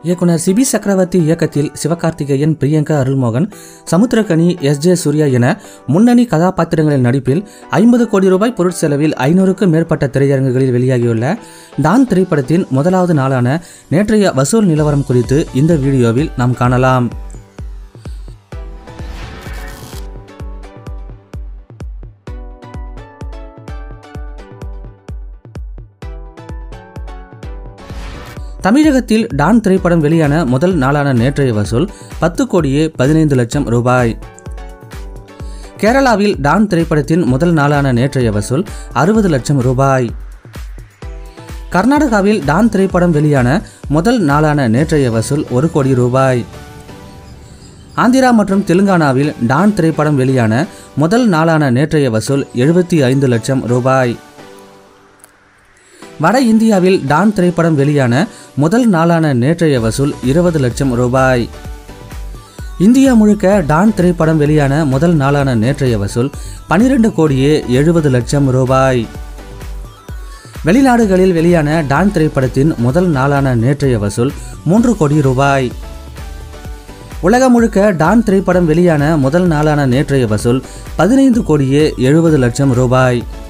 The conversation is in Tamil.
இயக்குனர் சிபி சக்கரவர்த்தி இயக்கத்தில் சிவகார்த்திகேயன் பிரியங்கா அருள்மோகன் சமுத்திரகனி எஸ் ஜே சூர்யா என முன்னணி கதாபாத்திரங்களின் நடிப்பில் ஐம்பது கோடி ரூபாய் பொருட்செலவில் ஐநூறுக்கும் மேற்பட்ட திரையரங்குகளில் வெளியாகியுள்ள டான் திரைப்படத்தின் முதலாவது நாளான நேற்றைய வசூல் நிலவரம் குறித்து இந்த வீடியோவில் நாம் காணலாம் தமிழகத்தில் டான் திரைப்படம் வெளியான முதல் நாளான நேற்றைய வசூல் பத்து கோடியே பதினைந்து லட்சம் ரூபாய் கேரளாவில் டான் திரைப்படத்தின் முதல் நாளான நேற்றைய வசூல் அறுபது லட்சம் ரூபாய் கர்நாடகாவில் டான் திரைப்படம் வெளியான முதல் நாளான நேற்றைய வசூல் ஒரு கோடி ரூபாய் ஆந்திரா மற்றும் தெலுங்கானாவில் டான் திரைப்படம் வெளியான முதல் நாளான நேற்றைய வசூல் எழுபத்தி ஐந்து லட்சம் ரூபாய் வட இந்தியாவில் டான் திரைப்படம் வெளியான முதல் நாளான நேற்றைய வசூல் இருபது லட்சம் ரூபாய் இந்தியா முழுக்க டான் திரைப்படம் வெளியான முதல் நாளான நேற்றைய வசூல் பனிரெண்டு கோடியே எழுபது லட்சம் ரூபாய் வெளிநாடுகளில் வெளியான டான் திரைப்படத்தின் முதல் நாளான நேற்றைய வசூல் மூன்று கோடி ரூபாய் உலகம் முழுக்க டான் திரைப்படம் வெளியான முதல் நாளான நேற்றைய வசூல் பதினைந்து கோடியே எழுபது லட்சம் ரூபாய்